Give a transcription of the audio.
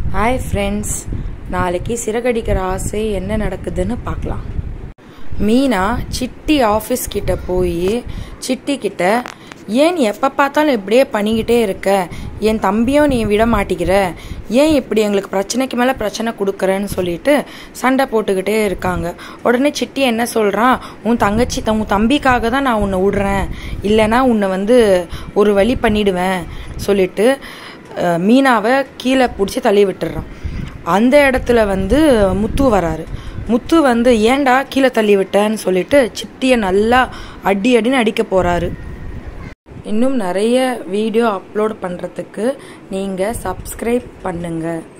hi friends நாளைக்கு சிறகடிக்கிற ஆசை என்ன நடக்குதுன்னு பார்க்கலாம் மீனா சிட்டி ஆஃபீஸ் கிட்ட போய் சிட்டி கிட்ட ஏன் எப்போ பார்த்தாலும் இப்படியே பண்ணிக்கிட்டே இருக்க என் தம்பியும் நீ விட மாட்டேங்கிற ஏன் இப்படி எங்களுக்கு பிரச்சனைக்கு மேலே பிரச்சனை கொடுக்குறேன்னு சொல்லிட்டு சண்டை போட்டுக்கிட்டே இருக்காங்க உடனே சிட்டி என்ன சொல்கிறான் உன் தங்கச்சி த- உன் தம்பிக்காக தான் நான் உன்னை விடுறேன் இல்லைன்னா உன்னை வந்து ஒரு வழி பண்ணிடுவேன் சொல்லிட்டு அஹ், மீனாவை கீழே பிடிச்சி தள்ளி விட்டுறான் அந்த இடத்துல வந்து முத்து வராரு முத்து வந்து ஏன்டா கீழே தள்ளி விட்டேன்னு சொல்லிட்டு சிட்டியை நல்லா அடி அடின்னு அடிக்க போறாரு இன்னும் நிறைய வீடியோ அப்லோட் பண்ணுறதுக்கு நீங்கள் சப்ஸ்கிரைப் பண்ணுங்கள்